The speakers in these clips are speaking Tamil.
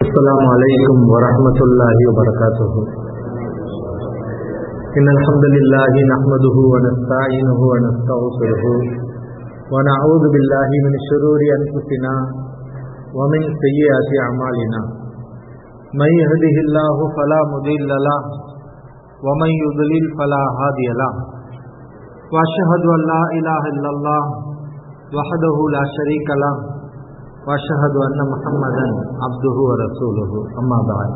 السلام عليكم ورحمة الله وبركاته إن الحمد لله نحمده ونستعينه ونستغفره ونعوذ بالله من شرور أنفسنا ومن سيئات أعمالنا من يهده الله فلا مضل له ومن يضلل فلا هادي له وأشهد أن لا إله إلا الله وحده لا شريك له واشهد ان محمدا عبده ورسوله اما بعد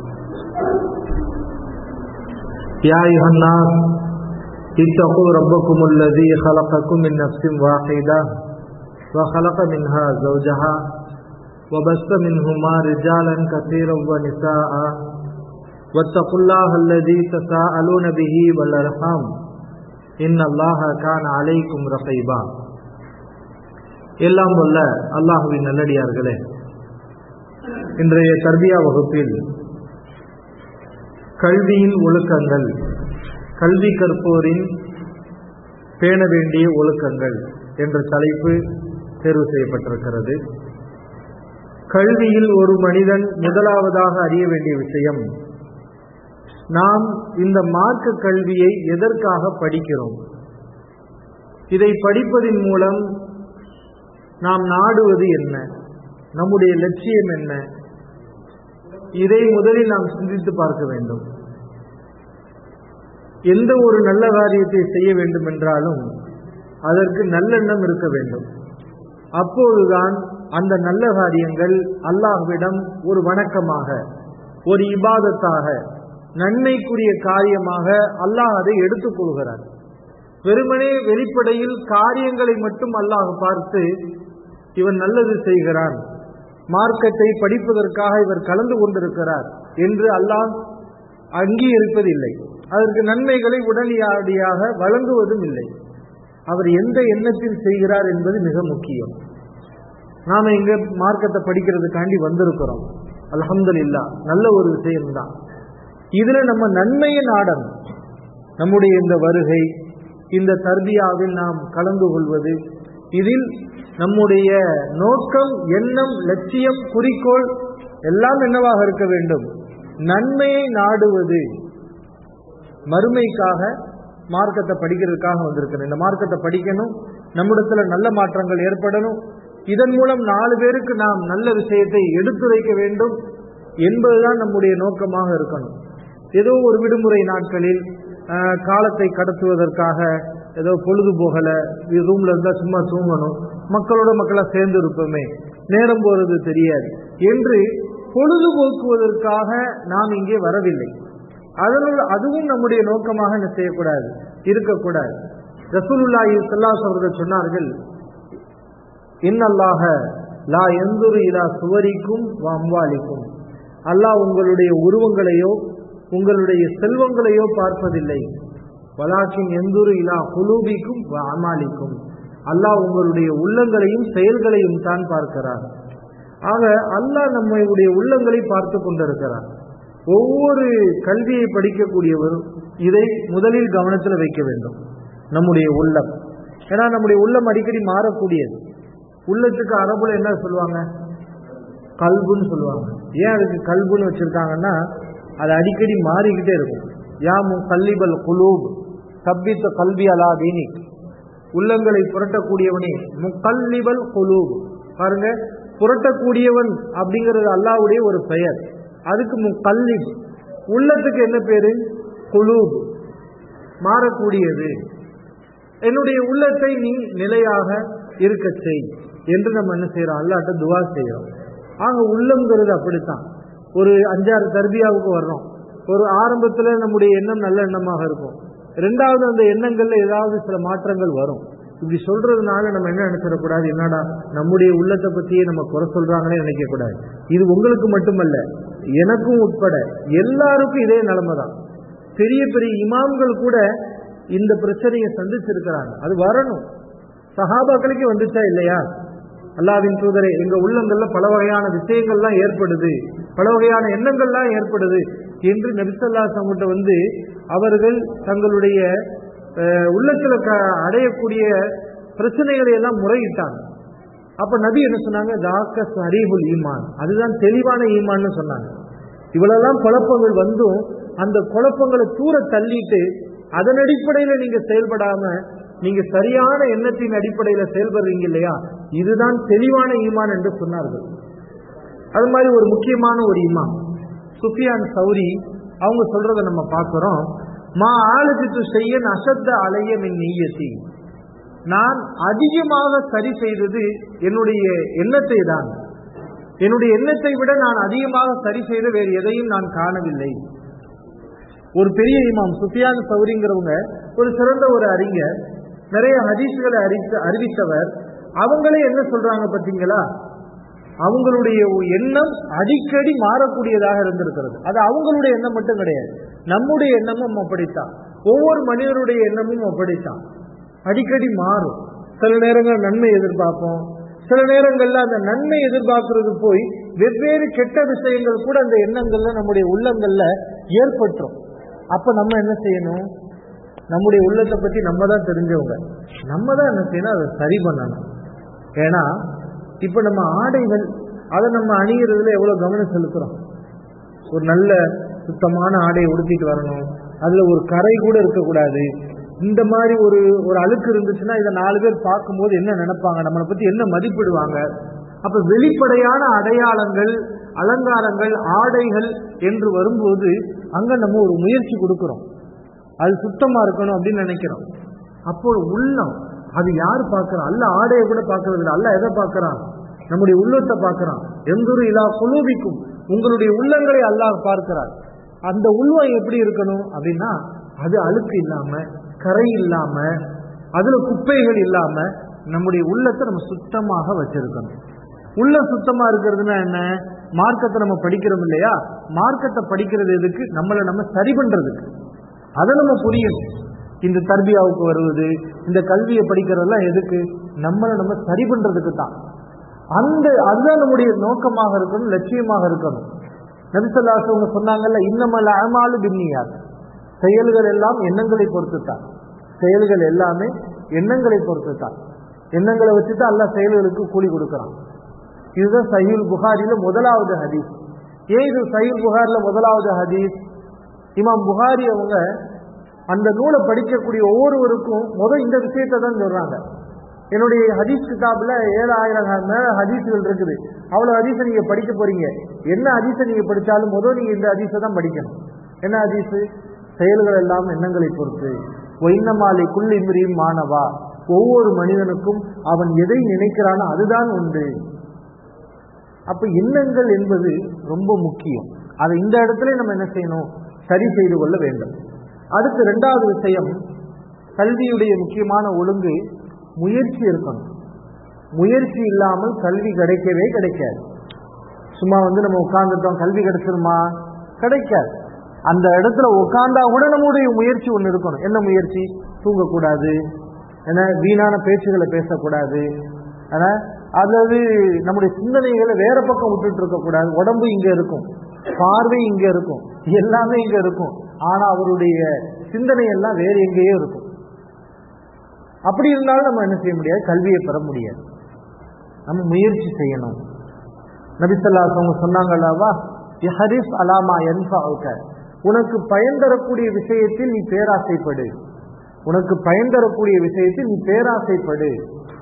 يا ايها الناس اتقوا ربكم الذي خلقكم من نفس واحده وخلق منها زوجها وبث منهما رجالا كثيرا ونساء واتقوا الله الذي تساءلون به والارحام ان الله كان عليكم رقيبا எல்லாம் வல்ல அல்லாஹுவின் நல்லடியார்களே இன்றைய தர்பியா வகுப்பில் கல்வியின் ஒழுக்கங்கள் கல்வி கற்போரின் பேண வேண்டிய ஒழுக்கங்கள் என்ற தலைப்பு தேர்வு செய்யப்பட்டிருக்கிறது கல்வியில் ஒரு மனிதன் முதலாவதாக அறிய வேண்டிய விஷயம் நாம் இந்த மார்க்க கல்வியை எதற்காக படிக்கிறோம் இதை படிப்பதின் மூலம் நாம் நாடுவது என்ன நம்முடைய லட்சியம் என்ன இதை முதலில் நாம் சிந்தித்து பார்க்க வேண்டும் எந்த ஒரு நல்ல காரியத்தை செய்ய வேண்டும் என்றாலும் அதற்கு நல்லெண்ணம் இருக்க வேண்டும் அப்போதுதான் அந்த நல்ல காரியங்கள் அல்லாஹ்விடம் ஒரு வணக்கமாக ஒரு இபாதத்தாக நன்மைக்குரிய காரியமாக அல்லாஹ் அதை எடுத்துக் கொள்கிறார் வெறுமனே வெளிப்படையில் காரியங்களை மட்டும் அல்லாஹ் பார்த்து இவன் நல்லது செய்கிறான் மார்க்கத்தை படிப்பதற்காக இவர் கலந்து கொண்டிருக்கிறார் என்று அல்லாஹ் அங்கீகரிப்பதில்லை அதற்கு நன்மைகளை உடனடியாக வழங்குவதும் இல்லை அவர் எந்த எண்ணத்தில் செய்கிறார் என்பது மிக முக்கியம் நாம இங்க மார்க்கத்தை படிக்கிறதுக்காண்டி வந்திருக்கிறோம் அலமது இல்லா நல்ல ஒரு விஷயம்தான் இதுல நம்ம நன்மையை நாடணும் நம்முடைய இந்த வருகை இந்த தர்பியாவில் நாம் கலந்து கொள்வது இதில் நம்முடைய நோக்கம் எண்ணம் லட்சியம் குறிக்கோள் எல்லாம் என்னவாக இருக்க வேண்டும் நன்மையை நாடுவது மறுமைக்காக மார்க்கத்தை படிக்கிறதுக்காக வந்திருக்கிறேன் இந்த மார்க்கத்தை படிக்கணும் நம்மிடத்துல நல்ல மாற்றங்கள் ஏற்படணும் இதன் மூலம் நாலு பேருக்கு நாம் நல்ல விஷயத்தை எடுத்துரைக்க வேண்டும் என்பதுதான் நம்முடைய நோக்கமாக இருக்கணும் ஏதோ ஒரு விடுமுறை நாட்களில் காலத்தை கடத்துவதற்காக ஏதோ பொழுது போகல ரூம்ல இருந்தா சும்மா தூங்கணும் மக்களோட மக்களா சேர்ந்து இருப்போமே நேரம் போறது தெரியாது என்று பொழுதுபோக்குவதற்காக நாம் இங்கே வரவில்லை அதனால் அதுவும் நம்முடைய நோக்கமாக என்ன செய்யக்கூடாது இருக்கக்கூடாது ரசூலுல்லாஹி சல்லாஸ் அவர்கள் சொன்னார்கள் இன்னல்லாக லா எந்தொரு இலா சுவரிக்கும் அம்பாலிக்கும் அல்லாஹ் உங்களுடைய உருவங்களையோ உங்களுடைய செல்வங்களையோ பார்ப்பதில்லை வலாக்கின் எந்தொரு இலா குலூபிக்கும் அமாலிக்கும் அல்லாஹ் உங்களுடைய உள்ளங்களையும் செயல்களையும் தான் பார்க்கிறார் ஆக அல்லாஹ் நம்முடைய உள்ளங்களை பார்த்து கொண்டிருக்கிறார் ஒவ்வொரு கல்வியை படிக்கக்கூடியவரும் இதை முதலில் கவனத்தில் வைக்க வேண்டும் நம்முடைய உள்ளம் ஏன்னா நம்முடைய உள்ளம் அடிக்கடி மாறக்கூடியது உள்ளத்துக்கு அரபுல என்ன சொல்லுவாங்க கல்புன்னு சொல்லுவாங்க ஏன் அதுக்கு கல்புன்னு வச்சிருக்காங்கன்னா அது அடிக்கடி மாறிக்கிட்டே இருக்கும் யாமு கல்லிபல் குலூப் சப்பித்த கல்வி அலா தீனிக் உள்ளங்களை புரட்டக்கூடியவனே முக்கல்லிபல் குலூப் பாருங்க புரட்டக்கூடியவன் அப்படிங்கிறது அல்லாவுடைய ஒரு பெயர் அதுக்கு முக்கல்லிப் உள்ளத்துக்கு என்ன பேரு குலூப் மாறக்கூடியது என்னுடைய உள்ளத்தை நீ நிலையாக இருக்க செய் என்று நம்ம என்ன செய்யறோம் அல்லாட்ட துவா செய்யறோம் ஆக உள்ளம்ங்கிறது அப்படித்தான் ஒரு அஞ்சாறு தர்பியாவுக்கு வர்றோம் ஒரு ஆரம்பத்துல நம்முடைய எண்ணம் நல்ல எண்ணமாக இருக்கும் ரெண்டாவது அந்த எண்ணங்கள்ல ஏதாவது சில மாற்றங்கள் வரும் இப்படி சொல்றதுனால நம்ம என்ன நினைச்சிடக்கூடாது என்னடா நம்முடைய உள்ளத்தை பத்தியே நம்ம குறை சொல்றாங்கன்னே நினைக்க கூடாது இது உங்களுக்கு மட்டுமல்ல எனக்கும் உட்பட எல்லாருக்கும் இதே நிலைமை தான் பெரிய பெரிய இமாம்கள் கூட இந்த பிரச்சனையை சந்திச்சிருக்கிறாங்க அது வரணும் சஹாபாக்களுக்கு வந்துச்சா இல்லையா அல்லாவின் தூதரே எங்க உள்ளங்கள்ல பல வகையான விஷயங்கள்லாம் ஏற்படுது பல வகையான எண்ணங்கள்லாம் ஏற்படுது என்று நபிசல்லா சங்கிட்ட வந்து அவர்கள் தங்களுடைய உள்ளத்துல அடையக்கூடிய பிரச்சனைகளை எல்லாம் முறையிட்டாங்க அப்ப நபி என்ன சொன்னாங்க தாக்க சரீபுல் ஈமான் அதுதான் தெளிவான ஈமான்னு சொன்னாங்க இவ்வளவுதான் குழப்பங்கள் வந்தும் அந்த குழப்பங்களை தூர தள்ளிட்டு அதன் அடிப்படையில நீங்க செயல்படாம நீங்க சரியான எண்ணத்தின் அடிப்படையில செயல்படுறீங்க இல்லையா இதுதான் தெளிவான ஈமான் என்று சொன்னார்கள் அது மாதிரி ஒரு முக்கியமான ஒரு இமாம் சுஃபியான் சௌரி அவங்க சொல்றதை நம்ம பார்க்கிறோம் மா ஆளுக்கு செய்ய அசத்த அலைய மின் நீயத்தி நான் அதிகமாக சரி செய்தது என்னுடைய எண்ணத்தை தான் என்னுடைய எண்ணத்தை விட நான் அதிகமாக சரி செய்த வேறு எதையும் நான் காணவில்லை ஒரு பெரிய இமாம் சுஃபியான் சௌரிங்கிறவங்க ஒரு சிறந்த ஒரு அறிஞர் நிறைய ஹதீஸ்களை அறிவித்த அறிவித்தவர் அவங்களே என்ன சொல்றாங்க பார்த்தீங்களா அவங்களுடைய எண்ணம் அடிக்கடி மாறக்கூடியதாக இருந்திருக்கிறது அது அவங்களுடைய எண்ணம் மட்டும் கிடையாது நம்முடைய எண்ணமும் அப்படித்தான் ஒவ்வொரு மனிதருடைய எண்ணமும் அப்படித்தான் அடிக்கடி மாறும் சில நேரங்கள் நன்மை எதிர்பார்ப்போம் சில நேரங்கள்ல அந்த நன்மை எதிர்பார்க்கறது போய் வெவ்வேறு கெட்ட விஷயங்கள் கூட அந்த எண்ணங்கள்ல நம்முடைய உள்ளங்கள்ல ஏற்பட்டுரும் அப்ப நம்ம என்ன செய்யணும் நம்முடைய உள்ளத்தை பத்தி நம்ம தான் தெரிஞ்சவங்க நம்ம தான் என்ன செய்யணும் அதை சரி பண்ணணும் ஏன்னா இப்ப நம்ம ஆடைகள் அதை நம்ம அணிகிறதுல எவ்வளவு கவனம் செலுத்துறோம் ஒரு நல்ல சுத்தமான ஆடையை உடுத்திட்டு வரணும் அதுல ஒரு கரை கூட இருக்கக்கூடாது இந்த மாதிரி ஒரு ஒரு அழுக்கு இருந்துச்சுன்னா இதை நாலு பேர் பார்க்கும்போது என்ன நினைப்பாங்க நம்மளை பத்தி என்ன மதிப்பிடுவாங்க அப்ப வெளிப்படையான அடையாளங்கள் அலங்காரங்கள் ஆடைகள் என்று வரும்போது அங்க நம்ம ஒரு முயற்சி கொடுக்கிறோம் அது சுத்தமா இருக்கணும் அப்படின்னு நினைக்கிறோம் அப்போ உள்ளம் அது யார் பார்க்கிறா அல்ல ஆடையை கூட பார்க்கறது இல்லை அல்ல எதை பார்க்கறான் நம்முடைய உள்ளத்தை பார்க்கறான் எந்தொரு இலா குலூபிக்கும் உங்களுடைய உள்ளங்களை அல்லாஹ் பார்க்கிறார் அந்த உள்ளம் எப்படி இருக்கணும் அப்படின்னா அது அழுக்கு இல்லாம கரை இல்லாம அதுல குப்பைகள் இல்லாம நம்முடைய உள்ளத்தை நம்ம சுத்தமாக வச்சிருக்கணும் உள்ள சுத்தமா இருக்கிறதுனா என்ன மார்க்கத்தை நம்ம படிக்கிறோம் இல்லையா மார்க்கத்தை படிக்கிறது எதுக்கு நம்மளை நம்ம சரி பண்றதுக்கு அதை நம்ம புரியணும் இந்த தர்பியாவுக்கு வருவது இந்த கல்வியை படிக்கிறதெல்லாம் எதுக்கு நம்மளை நம்ம சரி பண்றதுக்கு தான் அந்த அதுதான் நம்முடைய நோக்கமாக இருக்கணும் லட்சியமாக இருக்கணும் நபிசல்லாஸ் அவங்க சொன்னாங்கல்ல இன்னமல்ல அமாலு பின்னியார் செயல்கள் எல்லாம் எண்ணங்களை பொறுத்து தான் செயல்கள் எல்லாமே எண்ணங்களை பொறுத்து தான் எண்ணங்களை வச்சுட்டு அல்ல செயல்களுக்கு கூலி கொடுக்கறான் இதுதான் சஹீல் புகாரில முதலாவது ஹதீஸ் ஏன் இது சஹீல் புகாரில முதலாவது ஹதீஸ் இமாம் புகாரி அவங்க அந்த நூலை படிக்கக்கூடிய ஒவ்வொருவருக்கும் முதல் இந்த விஷயத்தை தான் சொல்றாங்க என்னுடைய ஹதீஸ் கிதாப்ல ஏழாயிரம் மேல ஹதீஸ்கள் இருக்குது அவ்வளவு ஹதீஸை நீங்க படிக்க போறீங்க என்ன ஹதீஸை நீங்க படிச்சாலும் முதல் நீங்க இந்த ஹதீஸை தான் படிக்கணும் என்ன ஹதீஸ் செயல்கள் எல்லாம் எண்ணங்களை பொறுத்து ஒயின்னமாலை குள்ளிமிரியும் மாணவா ஒவ்வொரு மனிதனுக்கும் அவன் எதை நினைக்கிறானோ அதுதான் உண்டு அப்ப எண்ணங்கள் என்பது ரொம்ப முக்கியம் அதை இந்த இடத்துல நம்ம என்ன செய்யணும் சரி செய்து கொள்ள வேண்டும் அடுத்து ரெண்டாவது விஷயம் கல்வியுடைய முக்கியமான ஒழுங்கு முயற்சி இருக்கணும் முயற்சி இல்லாமல் கல்வி கிடைக்கவே கிடைக்காது சும்மா வந்து நம்ம உட்கார்ந்துட்டோம் கல்வி கிடைச்சிருமா கிடைக்காது அந்த இடத்துல உட்கார்ந்தா கூட நம்முடைய முயற்சி ஒன்று இருக்கணும் என்ன முயற்சி தூங்கக்கூடாது ஏன்னா வீணான பேச்சுகளை பேசக்கூடாது அல்லது நம்முடைய சிந்தனைகளை வேற பக்கம் விட்டுட்டு இருக்கக்கூடாது உடம்பு இங்க இருக்கும் பார்வை இங்க இருக்கும் எல்லாமே இங்க இருக்கும் ஆனா அவருடைய சிந்தனை எல்லாம் வேற எங்கேயோ இருக்கும் அப்படி இருந்தாலும் நம்ம என்ன செய்ய முடியாது கல்வியை பெற முடியாது நம்ம முயற்சி செய்யணும் நபிசல்லாஸ் அவங்க சொன்னாங்க அல்லவா ஹரிஸ் அலாமா என்பாவுக்க உனக்கு பயன் தரக்கூடிய விஷயத்தில் நீ பேராசைப்படு உனக்கு பயன் தரக்கூடிய விஷயத்தில் நீ பேராசைப்படு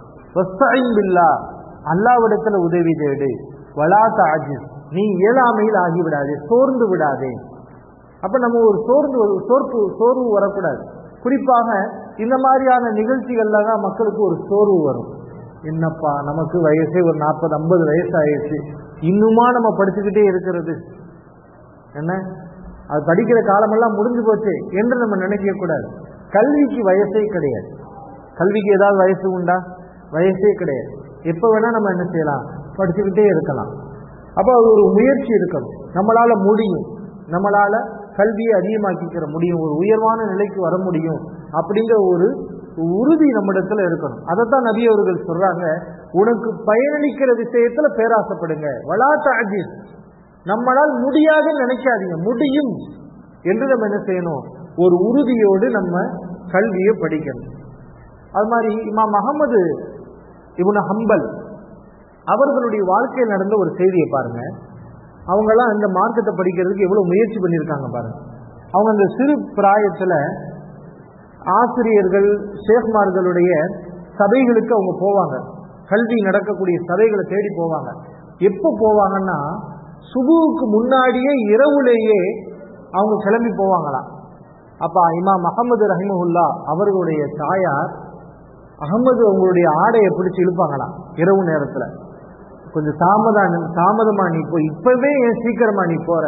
பில்லா அல்லாவிடத்துல உதவி தேடு வலாத்த ஆஜிஸ் நீ இயலாமையில் ஆகிவிடாதே சோர்ந்து விடாதே அப்ப நம்ம ஒரு சோர்ந்து சோர்வு சோர்வு வரக்கூடாது குறிப்பாக இந்த மாதிரியான நிகழ்ச்சிகள்ல தான் மக்களுக்கு ஒரு சோர்வு வரும் என்னப்பா நமக்கு வயசே ஒரு நாற்பது ஐம்பது வயசு ஆயிடுச்சு இன்னுமா நம்ம படிச்சுக்கிட்டே இருக்கிறது என்ன அது படிக்கிற காலமெல்லாம் முடிஞ்சு போச்சு என்று நம்ம நினைக்க கூடாது கல்விக்கு வயசே கிடையாது கல்விக்கு ஏதாவது வயசு உண்டா வயசே கிடையாது எப்ப வேணா நம்ம என்ன செய்யலாம் படிச்சுக்கிட்டே இருக்கலாம் அப்போ அது ஒரு முயற்சி இருக்கணும் நம்மளால முடியும் நம்மளால கல்வியை அதிகமாக்கிக்கிற முடியும் ஒரு உயர்வான நிலைக்கு வர முடியும் அப்படிங்கிற ஒரு உறுதி நம்மிடத்துல இருக்கணும் அதைத்தான் நபி அவர்கள் சொல்றாங்க உனக்கு பயனளிக்கிற விஷயத்துல பேராசைப்படுங்க வளாத்த அஜிஸ் நம்மளால் முடியாதுன்னு நினைக்காதீங்க முடியும் என்று நம்ம என்ன செய்யணும் ஒரு உறுதியோடு நம்ம கல்வியை படிக்கணும் அது மாதிரி இமாம் அகமது இவனு ஹம்பல் அவர்களுடைய வாழ்க்கையில் நடந்த ஒரு செய்தியை பாருங்க அவங்கெல்லாம் இந்த மார்க்கத்தை படிக்கிறதுக்கு எவ்வளவு முயற்சி பண்ணியிருக்காங்க பாருங்க அவங்க அந்த சிறு பிராயத்துல ஆசிரியர்கள் ஷேக்மார்களுடைய சபைகளுக்கு அவங்க போவாங்க கல்வி நடக்கக்கூடிய சபைகளை தேடி போவாங்க எப்போ போவாங்கன்னா சுபுவுக்கு முன்னாடியே இரவுலேயே அவங்க கிளம்பி போவாங்களாம் அப்ப இமாம் அகமது ரஹிமஹுல்லா அவர்களுடைய தாயார் அகமது அவங்களுடைய ஆடையை பிடிச்சு இழுப்பாங்களாம் இரவு நேரத்துல கொஞ்சம் தாமதா தாமதமா நீ போ இப்பவே ஏன் சீக்கிரமா நீ போற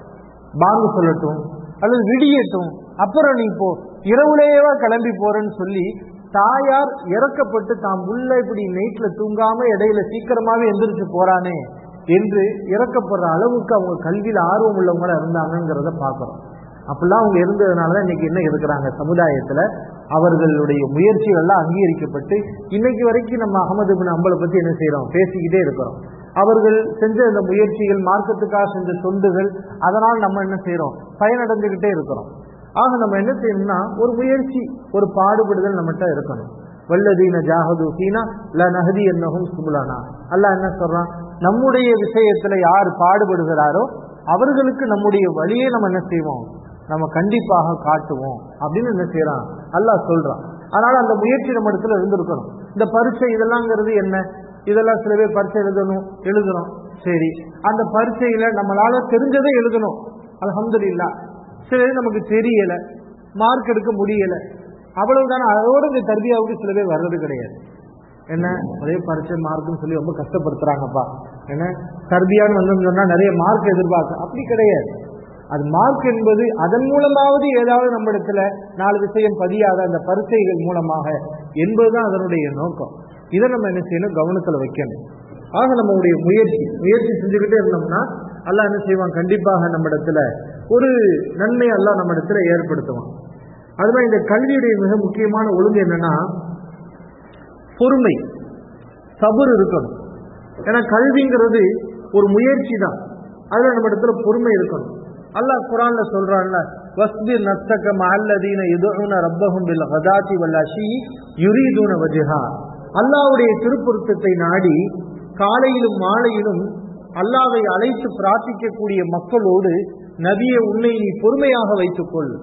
பாங்கு சொல்லட்டும் அல்லது விடியட்டும் அப்புறம் நீ போ இரவுலேயேவா கிளம்பி போறேன்னு சொல்லி தாயார் இறக்கப்பட்டு தாம் உள்ள இப்படி நைட்ல தூங்காம இடையில சீக்கிரமாவே எந்திரிச்சு போறானே என்று இறக்கப்படுற அளவுக்கு அவங்க கல்வியில ஆர்வம் உள்ளவங்களா இருந்தாங்கிறத பாக்குறோம் அப்படிலாம் அவங்க இருந்ததுனாலதான் இன்னைக்கு என்ன இருக்கிறாங்க சமுதாயத்துல அவர்களுடைய முயற்சிகள்லாம் அங்கீகரிக்கப்பட்டு இன்னைக்கு வரைக்கும் நம்ம அகமது பின் அம்பலை பத்தி என்ன செய்யறோம் பேசிக்கிட்டே இருக்கிறோம் அவர்கள் செஞ்ச இந்த முயற்சிகள் மார்க்கத்துக்காக செஞ்ச தொண்டுகள் அதனால் நம்ம என்ன செய்யறோம் பயனடைஞ்சுக்கிட்டே இருக்கிறோம் ஆக நம்ம என்ன செய்யணும்னா ஒரு முயற்சி ஒரு பாடுபடுதல் நம்மகிட்ட இருக்கணும் வல்லதீன ஜாகது சீனா ல நகதி என்னகும் சுபுலானா அல்லாஹ் என்ன சொல்றான் நம்முடைய விஷயத்துல யார் பாடுபடுகிறாரோ அவர்களுக்கு நம்முடைய வழியை நம்ம என்ன செய்வோம் நம்ம கண்டிப்பாக காட்டுவோம் அப்படின்னு என்ன செய்யறான் அல்லாஹ் சொல்றான் அதனால அந்த முயற்சி நம்ம இடத்துல இருந்திருக்கணும் இந்த பரீட்சை இதெல்லாம்ங்கிறது என்ன இதெல்லாம் சில பேர் பரீட்சை எழுதணும் எழுதணும் சரி அந்த பரீட்சையில நம்மளால தெரிஞ்சதை எழுதணும் அலமதுல்லா சில நமக்கு தெரியல மார்க் எடுக்க முடியல அவ்வளவுதானே அதோட இந்த தர்பியாவுக்கு சில பேர் வர்றது கிடையாது என்ன ஒரே பரீட்சை மார்க்னு சொல்லி ரொம்ப கஷ்டப்படுத்துறாங்கப்பா என்ன தர்பியான்னு வந்து சொன்னா நிறைய மார்க் எதிர்பார்க்க அப்படி கிடையாது அது மார்க் என்பது அதன் மூலமாவது ஏதாவது நம்ம இடத்துல நாலு விஷயம் பதியாத அந்த பரீட்சைகள் மூலமாக என்பதுதான் அதனுடைய நோக்கம் இதை நம்ம என்ன செய்யணும் கவனத்துல வைக்கணும் ஆக நம்மளுடைய முயற்சி முயற்சி செஞ்சுக்கிட்டே இருந்தோம்னா அல்லாஹ் என்ன செய்வான் கண்டிப்பாக நம்ம இடத்துல ஒரு நன்மை அல்லாஹ் நம்ம இடத்துல ஏற்படுத்துவான் அதுதான் இந்த கல்வியுடைய மிக முக்கியமான ஒழுங்கு என்னன்னா பொறுமை சபுர் இருக்கணும் ஏன்னா கல்விங்கிறது ஒரு முயற்சி தான் அதுல நம்ம இடத்துல பொறுமை இருக்கணும் அல்லாஹ் குரான்ல சொல்றான்ல வஸ்பிர் நஸ்தக மல்லதீன யுதுன ரப்பஹும் பில் கதாத்தி வல்லாஷி யுரீதுன வஜ்ஹா அல்லாஹ்வுடைய திருப்பொருத்தத்தை நாடி காலையிலும் மாலையிலும் அல்லாவை அழைத்து பிரார்த்திக்கக்கூடிய மக்களோடு நபியை உன்னை நீ பொறுமையாக வைத்துக்கொள்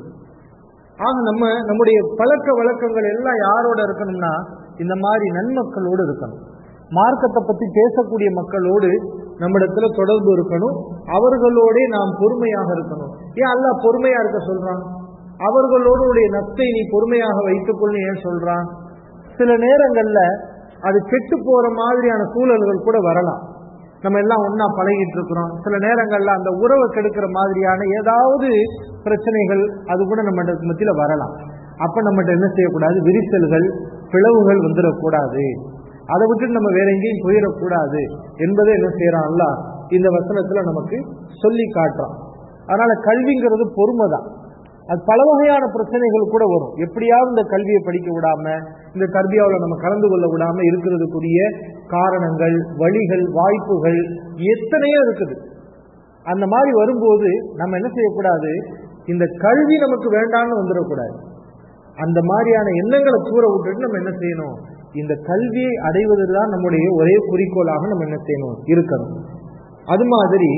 ஆக நம்ம நம்முடைய பழக்க வழக்கங்கள் எல்லாம் யாரோட இருக்கணும்னா இந்த மாதிரி நன்மக்களோடு இருக்கணும் மார்க்கத்தை பத்தி பேசக்கூடிய மக்களோடு நம்மிடத்துல தொடர்பு இருக்கணும் அவர்களோட நாம் பொறுமையாக இருக்கணும் ஏன் அல்ல பொறுமையா இருக்க சொல்றான் அவர்களோடு நத்தை நீ பொறுமையாக வைத்துக்கொள்ளு ஏன் சொல்றான் சில நேரங்கள்ல அது கெட்டு போற மாதிரியான சூழல்கள் கூட வரலாம் நம்ம எல்லாம் ஒன்னா பழகிட்டு இருக்கிறோம் சில நேரங்கள்ல அந்த உறவை கெடுக்கிற மாதிரியான ஏதாவது பிரச்சனைகள் அது கூட நம்ம மத்தியில வரலாம் அப்ப நம்மகிட்ட என்ன செய்யக்கூடாது விரிசல்கள் பிளவுகள் வந்துடக்கூடாது அதை விட்டு நம்ம வேற எங்கேயும் போயிடக்கூடாது என்பதை என்ன செய்யறான்ல இந்த வசனத்துல நமக்கு சொல்லி காட்டுறான் அதனால கல்விங்கிறது பொறுமை தான் அது பல வகையான பிரச்சனைகள் கூட வரும் எப்படியாவது இந்த கல்வியை படிக்க விடாம இந்த கல்வியாவில் நம்ம கலந்து கொள்ள விடாம இருக்கிறதுக்குரிய காரணங்கள் வழிகள் வாய்ப்புகள் எத்தனையோ இருக்குது அந்த மாதிரி வரும்போது நம்ம என்ன செய்யக்கூடாது இந்த கல்வி நமக்கு வேண்டாம்னு வந்துடக்கூடாது அந்த மாதிரியான எண்ணங்களை கூற விட்டுட்டு நம்ம என்ன செய்யணும் இந்த கல்வியை அடைவது தான் நம்முடைய ஒரே குறிக்கோளாக நம்ம என்ன செய்யணும் இருக்கணும் அது மாதிரி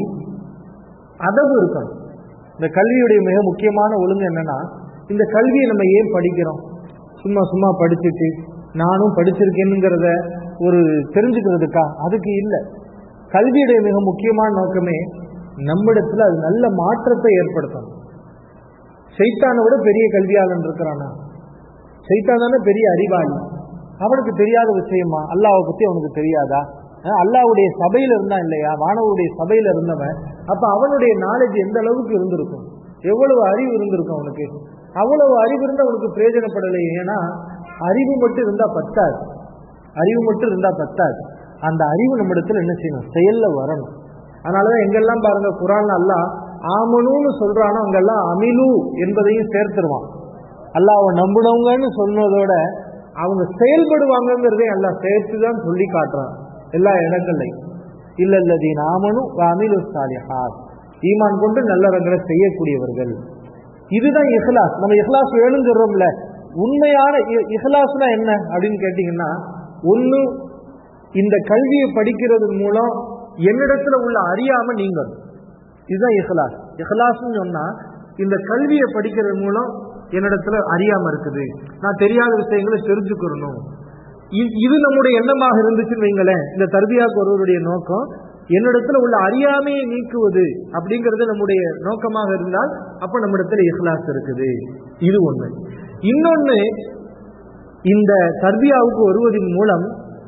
அதவு இருக்கணும் இந்த கல்வியுடைய மிக முக்கியமான ஒழுங்கு என்னன்னா இந்த கல்வியை நம்ம ஏன் படிக்கிறோம் சும்மா சும்மா படிச்சுட்டு நானும் படிச்சிருக்கேனுங்கிறத ஒரு தெரிஞ்சுக்கிறதுக்கா அதுக்கு இல்லை கல்வியுடைய மிக முக்கியமான நோக்கமே நம்மிடத்துல அது நல்ல மாற்றத்தை ஏற்படுத்தணும் சைத்தானை விட பெரிய கல்வியாளன் இருக்கிறானா சைத்தான் தானே பெரிய அறிவாளி அவனுக்கு தெரியாத விஷயமா அல்லாவை பத்தி அவனுக்கு தெரியாதா அல்லாவுடைய சபையில இருந்தா இல்லையா மாணவருடைய சபையில இருந்தவன் அப்ப அவனுடைய நாலேஜ் எந்த அளவுக்கு இருந்திருக்கும் எவ்வளவு அறிவு இருந்திருக்கும் அவனுக்கு அவ்வளவு அறிவு இருந்தா அவனுக்கு பிரயோஜனப்படலை ஏன்னா அறிவு மட்டும் இருந்தா பத்தாது அறிவு மட்டும் இருந்தா பத்தாது அந்த அறிவு நம்ம இடத்துல என்ன செய்யணும் செயல்ல வரணும் அதனாலதான் எங்கெல்லாம் பாருங்க குரான் அல்லா ஆமனுன்னு சொல்றானோ அங்கெல்லாம் அமிலு என்பதையும் சேர்த்துருவான் அல்லாஹ் நம்பினவங்கன்னு சொன்னதோட அவங்க செயல்படுவாங்கிறதே எல்லாம் சேர்த்து தான் சொல்லி காட்டுறான் எல்லா இடங்கள்லையும் இல்ல இல்லதி நாமனும் அமிலு சாலிஹாத் ஈமான் கொண்டு நல்லறங்களை செய்யக்கூடியவர்கள் இதுதான் இஹ்லாஸ் நம்ம இஹ்லாஸ் வேணுங்கிறோம்ல உண்மையான இஹ்லாஸ்னா என்ன அப்படின்னு கேட்டீங்கன்னா ஒண்ணு இந்த கல்வியை படிக்கிறதன் மூலம் என்னிடத்துல உள்ள அறியாம நீங்கணும் இதுதான் இஹ்லாஸ் இஹ்லாஸ்னு சொன்னா இந்த கல்வியை படிக்கிறது மூலம் என்னிடத்துல அறியாம இருக்குது நான் தெரியாத விஷயங்களை தெரிஞ்சுக்கணும் இ- இது நம்முடைய எண்ணமாக இருந்துச்சுன்னு வைங்களேன் இந்த தர்பியாக்கு ஒருவருடைய நோக்கம் என்னிடத்துல உள்ள அறியாமையை நீக்குவது அப்படிங்கிறது நம்முடைய நோக்கமாக இருந்தால் அப்ப நம்மிடத்துல இஹ்லாஸ் இருக்குது இது ஒண்ணு இன்னொன்னு இந்த தர்பியாவுக்கு வருவதன் மூலம்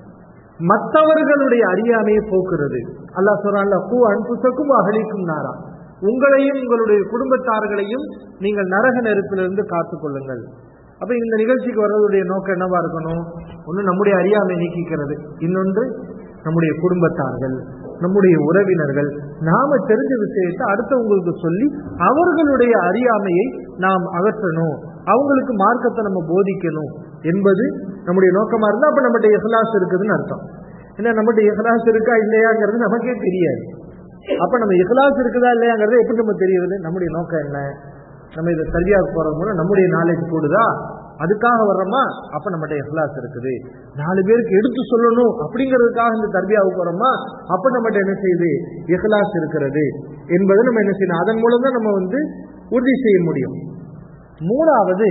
மற்றவர்களுடைய அறியாமையை போக்குறது அல்லாஹ் சொல்றான்ல பூ அன்புசக்கும் அகலிக்கும் நாரா உங்களையும் உங்களுடைய குடும்பத்தார்களையும் நீங்கள் நரக நெருப்பிலிருந்து காத்துக் கொள்ளுங்கள் அப்ப இந்த நிகழ்ச்சிக்கு வர்றதுடைய நோக்கம் என்னவா இருக்கணும் ஒண்ணு நம்முடைய அறியாமை நீக்கிக்கிறது இன்னொன்று நம்முடைய குடும்பத்தார்கள் நம்முடைய உறவினர்கள் நாம தெரிஞ்ச விஷயத்தை அடுத்தவங்களுக்கு சொல்லி அவர்களுடைய அறியாமையை நாம் அகற்றணும் அவங்களுக்கு மார்க்கத்தை நம்ம போதிக்கணும் என்பது நம்முடைய நோக்கமா இருந்தா அப்ப நம்மகிட்ட இஹ்லாஸ் இருக்குதுன்னு அர்த்தம் ஏன்னா நம்மகிட்ட இஹ்லாஸ் இருக்கா இல்லையாங்கிறது நமக்கே தெரியாது அப்ப நம்ம இஹ்லாஸ் இருக்குதா இல்லையாங்கிறது எப்படி நம்ம தெரியுது நம்முடைய நோக்கம் என்ன நம்ம இதை சரியாக போறது மூலம் நம்முடைய நாலேஜ் கூடுதா அதுக்காக வர்றோமா அப்ப நம்மகிட்ட இஹ்லாஸ் இருக்குது நாலு பேருக்கு எடுத்து சொல்லணும் அப்படிங்கிறதுக்காக இந்த தர்பியாவுக்கு வரோமா அப்ப நம்மகிட்ட என்ன செய்யுது இஹ்லாஸ் இருக்கிறது என்பதை நம்ம என்ன செய்யணும் அதன் மூலம் தான் நம்ம வந்து உறுதி செய்ய முடியும் மூணாவது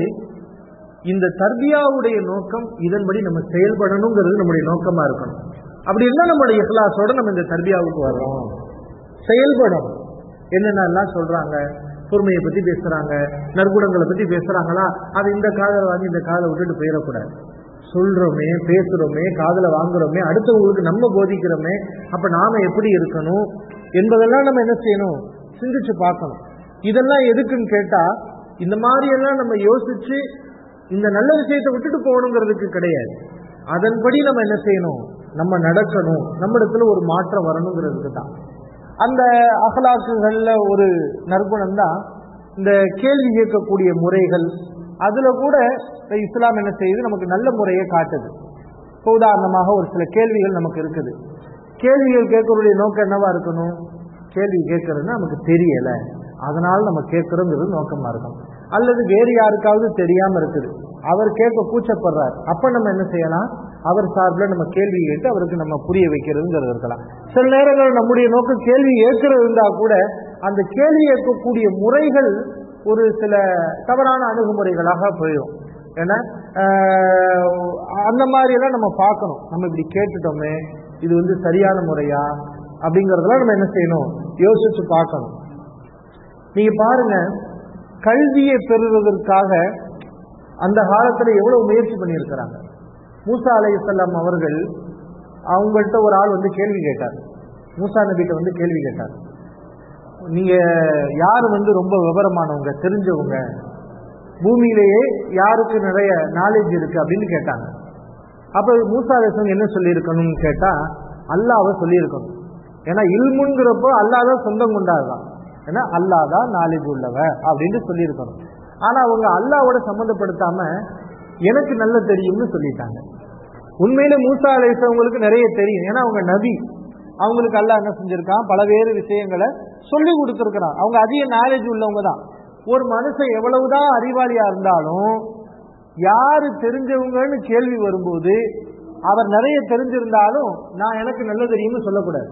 இந்த தர்பியாவுடைய நோக்கம் இதன்படி நம்ம செயல்படணுங்கிறது நம்முடைய நோக்கமா இருக்கணும் அப்படி இருந்தா நம்மளுடைய இஹ்லாஸோட நம்ம இந்த தர்பியாவுக்கு வர்றோம் செயல்படும் என்னென்னலாம் சொல்றாங்க பொறுமையை பத்தி பேசுறாங்க நற்குணங்களை பத்தி பேசுறாங்களா அது இந்த காதலை வாங்கி இந்த காதலை விட்டுட்டு போயிடக்கூடாது சொல்றோமே பேசுறோமே காதல வாங்குறோமே அடுத்தவங்களுக்கு நம்ம போதிக்கிறோமே அப்ப நாம எப்படி இருக்கணும் என்பதெல்லாம் நம்ம என்ன செய்யணும் சிந்திச்சு பார்க்கணும் இதெல்லாம் எதுக்குன்னு கேட்டா இந்த மாதிரி எல்லாம் நம்ம யோசிச்சு இந்த நல்ல விஷயத்தை விட்டுட்டு போகணுங்கிறதுக்கு கிடையாது அதன்படி நம்ம என்ன செய்யணும் நம்ம நடக்கணும் நம்ம இடத்துல ஒரு மாற்றம் வரணுங்கிறதுக்கு தான் அந்த அகலாக்குகள்ல ஒரு நற்குணம் தான் இந்த கேள்வி கேட்கக்கூடிய முறைகள் அதுல கூட இந்த இஸ்லாம் என்ன செய்யுது நமக்கு நல்ல முறையை காட்டுது இப்போ உதாரணமாக ஒரு சில கேள்விகள் நமக்கு இருக்குது கேள்விகள் கேட்கறதுடைய நோக்கம் என்னவா இருக்கணும் கேள்வி கேட்கறதுன்னா நமக்கு தெரியல அதனால நம்ம கேட்கறோங்கிறது நோக்கமா இருக்கும் அல்லது வேறு யாருக்காவது தெரியாம இருக்குது அவர் கேட்க கூச்சப்படுறார் அப்ப நம்ம என்ன செய்யலாம் அவர் சார்பில் நம்ம கேள்வி கேட்டு அவருக்கு நம்ம புரிய வைக்கிறதுங்கிறது இருக்கலாம் சில நேரங்கள் நம்முடைய நோக்கம் கேள்வி ஏற்கிறது இருந்தா கூட அந்த கேள்வி ஏற்கக்கூடிய முறைகள் ஒரு சில தவறான அணுகுமுறைகளாக போயிடும் ஏன்னா ஆஹ், அந்த மாதிரி எல்லாம் நம்ம பார்க்கணும் நம்ம இப்படி கேட்டுட்டோமே இது வந்து சரியான முறையா அப்படிங்கறதெல்லாம் நம்ம என்ன செய்யணும் யோசிச்சு பார்க்கணும் நீங்க பாருங்க கல்வியை பெறுவதற்காக அந்த காலத்துல எவ்வளவு முயற்சி பண்ணியிருக்கிறாங்க மூசா அலைஹிஸ்ஸலாம் அவர்கள் அவங்கள்ட்ட ஒரு ஆள் வந்து கேள்வி கேட்டார் மூசா நபிட்ட வந்து கேள்வி கேட்டார் நீங்க யாரு வந்து ரொம்ப விவரமானவங்க தெரிஞ்சவங்க பூமியிலேயே யாருக்கு நிறைய நாலேஜ் இருக்கு அப்படின்னு கேட்டாங்க அப்ப மூசா அலைஹிஸ்ஸலாம் என்ன சொல்லியிருக்கணும்னு கேட்டா அல்லாவை சொல்லியிருக்கணும் ஏன்னா இல்முங்கிறப்போ அல்லாதான் சொந்தம் கொண்டாடுறான் ஏன்னா அல்லாதான் நாலேஜ் உள்ளவ அப்படின்னு சொல்லியிருக்கணும் ஆனா அவங்க அல்லாவோட சம்மந்தப்படுத்தாம எனக்கு நல்ல தெரியும்னு சொல்லிட்டாங்க உண்மையில மூசா அலைசவங்களுக்கு நிறைய தெரியும் ஏன்னா அவங்க நபி அவங்களுக்கு அல்லாஹ் என்ன செஞ்சிருக்கான் பலவேறு விஷயங்களை சொல்லி கொடுத்துருக்கிறான் அவங்க அதிக நாலேஜ் உள்ளவங்க தான் ஒரு மனுஷன் எவ்வளவுதான் அறிவாளியா இருந்தாலும் யாரு தெரிஞ்சவங்கன்னு கேள்வி வரும்போது அவர் நிறைய தெரிஞ்சிருந்தாலும் நான் எனக்கு நல்ல தெரியும்னு சொல்லக்கூடாது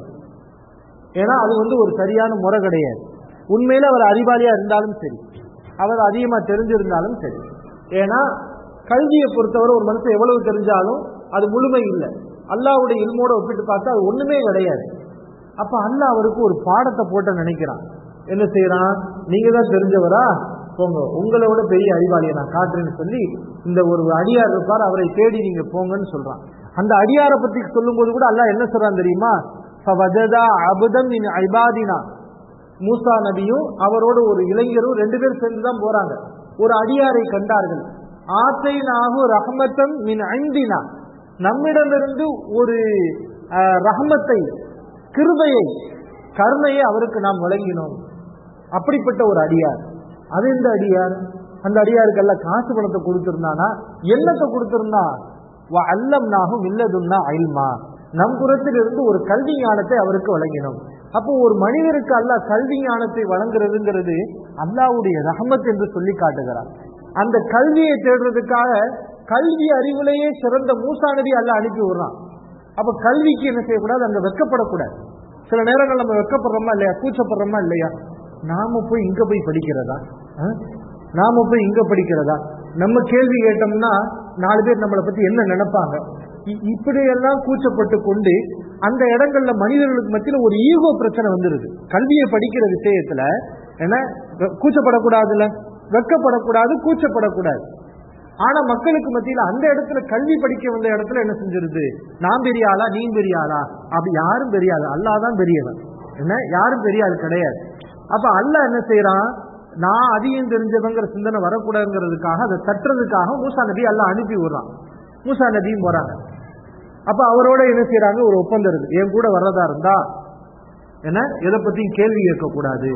ஏன்னா அது வந்து ஒரு சரியான முறை கிடையாது உண்மையில அவர் அறிவாளியா இருந்தாலும் சரி அவர் அதிகமா தெரிஞ்சிருந்தாலும் சரி ஏன்னா கல்வியை பொறுத்தவரை ஒரு மனுஷன் எவ்வளவு தெரிஞ்சாலும் அது முழுமை இல்லை அல்லாவுடைய இல்மோட ஒப்பிட்டு பார்த்தா அது ஒண்ணுமே கிடையாது அப்ப அல்லாஹ் அவருக்கு ஒரு பாடத்தை போட்ட நினைக்கிறான் என்ன செய்யறான் நீங்க தான் தெரிஞ்சவரா போங்க உங்களை விட பெரிய அறிவாளியை நான் காட்டுறேன்னு சொல்லி இந்த ஒரு அடியார் இருப்பார் அவரை தேடி நீங்க போங்கன்னு சொல்றான் அந்த அடியாரை பத்தி சொல்லும்போது கூட அல்லாஹ் என்ன சொல்றான் தெரியுமா ஃபவஜதா அபுதம் மின் ஐபாதினா மூசா நபியும் அவரோட ஒரு இளைஞரும் ரெண்டு பேரும் சேர்ந்து தான் போறாங்க ஒரு அடியாரை கண்டார்கள் ஆத்தை நாகு ரஹமத்தம் மின் ஐந்தினா நம்மிடமிருந்து ஒரு அஹ், ரஹமத்தை கிருபையை கருணையை அவருக்கு நாம் வழங்கினோம் அப்படிப்பட்ட ஒரு அடியார் அது இந்த அடியார் அந்த அடியாருக்கெல்லாம் காசு பணத்தை கொடுத்திருந்தானா என்னத்தை கொடுத்திருந்தா அல்லம் நாகும் இல்லதுன்னா அயில்மா நம் புறத்திலிருந்து ஒரு கல்வி ஞானத்தை அவருக்கு வழங்கினோம் அப்போ ஒரு மனிதருக்கு அல்லாஹ் கல்வி ஞானத்தை வழங்குறதுங்கிறது அல்லாஹ்வுடைய ரஹமத் என்று சொல்லி காட்டுகிறார் அந்த கல்வியை தேடுறதுக்காக கல்வி அறிவிலேயே சிறந்த மூசா நபி அல்லாஹ் அனுப்பி விடுறான் அப்ப கல்விக்கு என்ன செய்யக்கூடாது அங்க வெக்கப்படக்கூடாது சில நேரங்கள் நம்ம வெக்கப்படுறோமா இல்லையா கூச்சப்படுறோமா இல்லையா நாம போய் இங்க போய் படிக்கிறதா ஆ? நாம போய் இங்க படிக்கிறதா நம்ம கேள்வி கேட்டோம்னா நாலு பேர் நம்மளை பத்தி என்ன நினைப்பாங்க இ- இப்படியெல்லாம் கூச்சப்பட்டு கொண்டு அந்த இடங்கள்ல மனிதர்களுக்கு மத்தியில ஒரு ஈகோ பிரச்சனை வந்துருது கல்வியை படிக்கிற விஷயத்துல என்ன வெ- கூச்சப்படக்கூடாதுல்ல வெக்கப்படக்கூடாது கூச்சப்படக்கூடாது ஆனா மக்களுக்கு மத்தியில அந்த இடத்துல கல்வி படிக்க வந்த இடத்துல என்ன செஞ்சிருது நான் பெரிய ஆளா நீ பெரிய ஆளா அப்படி யாரும் பெரிய ஆளு அல்லாதான் பெரியவன் என்ன யாரும் பெரிய ஆள் கிடையாது அப்ப அல்லாஹ் என்ன செய்யறான் நான் அதிகம் தெரிஞ்சவங்கிற சிந்தனை வரக்கூடாதுங்கிறதுக்காக அதை தட்டுறதுக்காக மூசா நபி அல்லாஹ் அனுப்பி விடுறான் மூசா நபியும் போறாங்க அப்ப அவரோட என்ன செய்யறாங்க ஒரு ஒப்பந்தம் இருக்கு என் கூட வர்றதா இருந்தா என்ன எதை பத்தியும் கேள்வி கேட்கக்கூடாது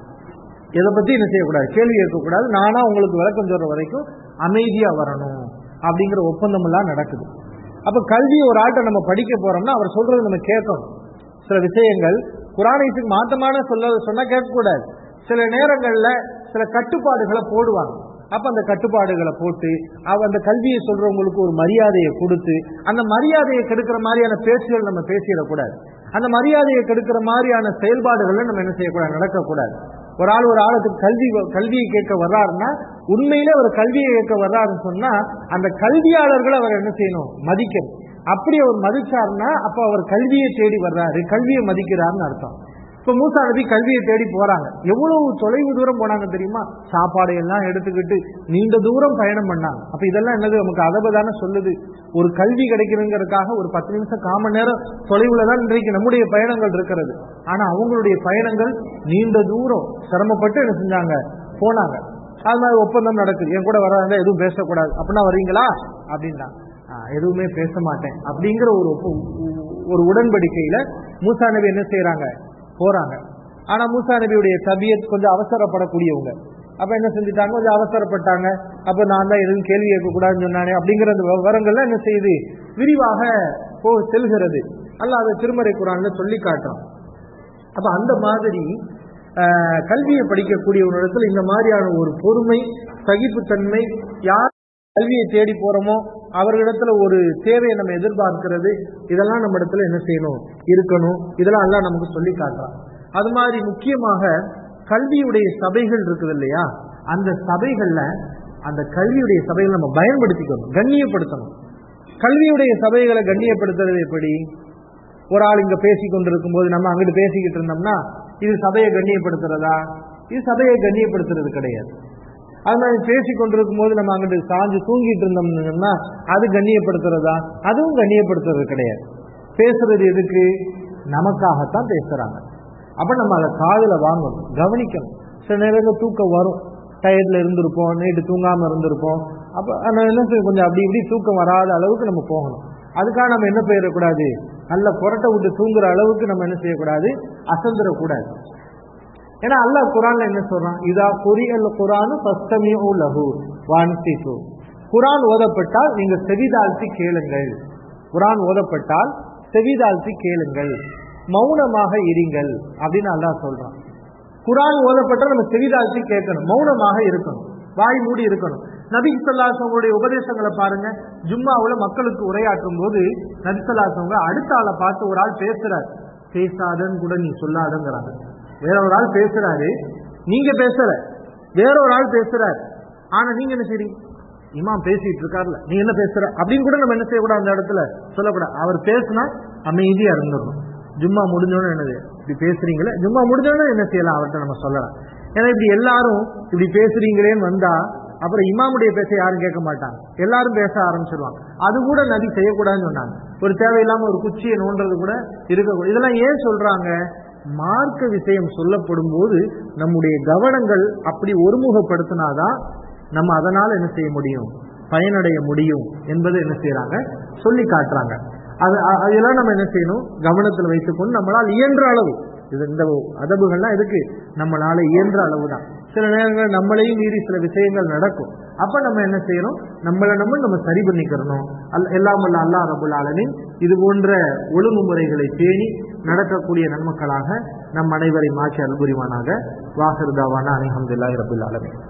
எதை பத்தி என்ன செய்யக்கூடாது கேள்வி கேட்கக்கூடாது நானா உங்களுக்கு விளக்கம் சொல்ற வரைக்கும் அமைதியா வரணும் அப்படிங்கிற ஒப்பந்தம் எல்லாம் நடக்குது அப்ப கல்வி ஒரு ஆள்கிட்ட நம்ம படிக்க போறோம்னா அவர் சொல்றது நம்ம கேட்கணும் சில விஷயங்கள் குரானைத்துக்கு மாத்தமான சொல்ல சொன்னா கேட்கக்கூடாது சில நேரங்கள்ல சில கட்டுப்பாடுகளை போடுவாங்க அப்ப அந்த கட்டுப்பாடுகளை போட்டு அவ அந்த கல்வியை சொல்றவங்களுக்கு ஒரு மரியாதையை கொடுத்து அந்த மரியாதையை கெடுக்கிற மாதிரியான பேச்சுகள் நம்ம பேசிடக்கூடாது அந்த மரியாதையை கெடுக்கிற மாதிரியான செயல்பாடுகளை நம்ம என்ன செய்யக்கூடாது நடக்கக்கூடாது ஒரு ஆள் ஒரு ஆளுக்கு கல்வி கல்வியை கேட்க வர்றாருன்னா உண்மையிலே ஒரு கல்வியை கேட்க வர்றாருன்னு சொன்னா அந்த கல்வியாளர்களை அவர் என்ன செய்யணும் மதிக்கணும் அப்படி அவர் மதிச்சாருன்னா அப்ப அவர் கல்வியை தேடி வர்றாரு கல்வியை மதிக்கிறாருன்னு அர்த்தம் இப்ப மூசா நபி கல்வியை தேடி போறாங்க எவ்வளவு தொலைவு தூரம் போனாங்க தெரியுமா சாப்பாடு எல்லாம் எடுத்துக்கிட்டு நீண்ட தூரம் பயணம் பண்ணாங்க அப்ப இதெல்லாம் என்னது நமக்கு அதப தானே சொல்லுது ஒரு கல்வி கிடைக்கணுங்கிறதுக்காக ஒரு பத்து நிமிஷம் காம நேரம் தொலைவுல தான் இன்றைக்கு நம்முடைய பயணங்கள் இருக்கிறது ஆனா அவங்களுடைய பயணங்கள் நீண்ட தூரம் சிரமப்பட்டு என்ன செஞ்சாங்க போனாங்க அது மாதிரி ஒப்பந்தம் நடக்குது என் கூட வராங்க எதுவும் பேசக்கூடாது அப்படின்னா வர்றீங்களா அப்படின்னா எதுவுமே பேச மாட்டேன் அப்படிங்கிற ஒரு ஒப்பு- ஒரு உடன்படிக்கையில மூசா நபி என்ன செய்யறாங்க போறாங்க ஆனா மூசா நபியுடைய தபியத் கொஞ்சம் அவசரப்படக்கூடியவங்க அப்ப என்ன செஞ்சுட்டாங்க கொஞ்சம் அவசரப்பட்டாங்க அப்ப நான் தான் எதுவும் கேள்வி கேட்கக்கூடாதுன்னு சொன்னானே அப்படிங்கிற அந்த விவரங்கள்லாம் என்ன செய்யுது விரிவாக போ செல்கிறது அல்ல அதை திருமறை குரான்ல சொல்லி காட்டுறோம் அப்ப அந்த மாதிரி ஆஹ், கல்வியை படிக்கக்கூடிய ஒரு இடத்துல இந்த மாதிரியான ஒரு பொறுமை சகிப்புத்தன்மை யார் கல்வியை தேடி போறோமோ அவர்களிடத்துல ஒரு தேவையை நம்ம எதிர்பார்க்கிறது இதெல்லாம் நம்ம இடத்துல என்ன செய்யணும் இருக்கணும் இதெல்லாம் எல்லாம் நமக்கு சொல்லி காட்டுறான் அது மாதிரி முக்கியமாக கல்வியுடைய சபைகள் இருக்குது இல்லையா அந்த சபைகள்ல அந்த கல்வியுடைய சபைகளை நம்ம பயன்படுத்திக்கணும் கண்ணியப்படுத்தணும் கல்வியுடைய சபைகளை கண்ணியப்படுத்துறது எப்படி ஒரு ஆள் இங்க பேசி கொண்டிருக்கும் போது நம்ம அங்கிட்டு பேசிக்கிட்டு இருந்தோம்னா இது சபையை கண்ணியப்படுத்துறதா இது சபையை கண்ணியப்படுத்துறது கிடையாது அது மாதிரி பேசி கொண்டிருக்கும் போது நம்ம அங்கிட்டு சாஞ்சு தூங்கிட்டு இருந்தோம்னா அது கண்ணியப்படுத்துறதா அதுவும் கண்ணியப்படுத்துறது கிடையாது பேசுறது எதுக்கு நமக்காகத்தான் பேசுறாங்க அப்ப நம்ம அதை காதுல வாங்கணும் கவனிக்கணும் சில நேரங்கள் தூக்கம் வரும் டயர்ட்ல இருந்திருப்போம் நைட்டு தூங்காம இருந்திருப்போம் அப்ப நம்ம என்ன செய்ய கொஞ்சம் அப்படி இப்படி தூக்கம் வராத அளவுக்கு நம்ம போகணும் அதுக்காக நம்ம என்ன போயிடக்கூடாது நல்ல புரட்டை விட்டு தூங்குற அளவுக்கு நம்ம என்ன செய்யக்கூடாது அசந்துடக்கூடாது ஏன்னா அல்லாஹ் குரான்ல என்ன சொல்றான் இதா குறியல் குரானு பஸ்தமியோ லகு வான்சிசு குரான் ஓதப்பட்டால் நீங்க செவிதாழ்த்தி கேளுங்கள் குரான் ஓதப்பட்டால் செவிதாழ்த்தி கேளுங்கள் மௌனமாக இருங்கள் அப்படின்னு அல்லாஹ் சொல்றான் குரான் ஓதப்பட்டால் நம்ம செவிதாழ்த்தி கேட்கணும் மௌனமாக இருக்கணும் வாய் மூடி இருக்கணும் நபி சொல்லாசவங்களுடைய உபதேசங்களை பாருங்க ஜும்மாவுல மக்களுக்கு உரையாற்றும் போது நபி சொல்லாசவங்க அடுத்த ஆளை பார்த்து ஒரு ஆள் பேசுறார் பேசாதன்னு கூட நீ சொல்லாதங்கிறாங்க வேற ஒரு ஆள் பேசுறாரு நீங்க பேசுற வேற ஒரு ஆள் பேசுறாரு ஆனா நீங்க என்ன செய்றீங்க இமாம் பேசிட்டு இருக்காருல்ல நீ என்ன பேசுற அப்படின்னு கூட நம்ம என்ன செய்யக்கூடாது அந்த இடத்துல சொல்லக்கூடாது அவர் பேசினா அமைதியா இருந்துடணும் ஜும்மா முடிஞ்சோன்னு என்னது இப்படி பேசுறீங்களே ஜும்மா முடிஞ்சோன்னு என்ன செய்யலாம் அவர்கிட்ட நம்ம சொல்லலாம் ஏன்னா இப்படி எல்லாரும் இப்படி பேசுறீங்களேன்னு வந்தா அப்புறம் இமாமுடைய பேச யாரும் கேட்க மாட்டாங்க எல்லாரும் பேச ஆரம்பிச்சிருவாங்க அது கூட நபி செய்யக்கூடாதுன்னு சொன்னாங்க ஒரு தேவையில்லாம ஒரு குச்சியை நோண்டுறது கூட இருக்கக்கூடாது இதெல்லாம் ஏன் சொல்றாங்க மார்க்க விஷயம் சொல்லப்படும் போது நம்முடைய கவனங்கள் அப்படி ஒருமுகப்படுத்தினாதான் நம்ம அதனால என்ன செய்ய முடியும் பயனடைய முடியும் என்பதை என்ன செய்யறாங்க சொல்லி காட்டுறாங்க அது அ- அதெல்லாம் நம்ம என்ன செய்யணும் கவனத்தில் வைத்துக்கொண்டு நம்மளால் இயன்ற அளவு இது இந்த அதபுகள்லாம் எதுக்கு நம்மளால இயன்ற அளவு தான் சில நேரங்கள் நம்மளையும் மீறி சில விஷயங்கள் நடக்கும் அப்ப நம்ம என்ன செய்யணும் நம்மளை நம்ம நம்ம சரி பண்ணிக்கிறணும் அல் எல்லாம் அல்ல அல்லா ரபுல் ஆலமின் இது போன்ற ஒழுங்குமுறைகளை பேணி நடக்கக்கூடிய நன்மக்களாக நம் அனைவரை மாற்றி அல்புரிவானாக வாசருதாவான அலமதுல்லாஹி ரபுல் ஆலமின்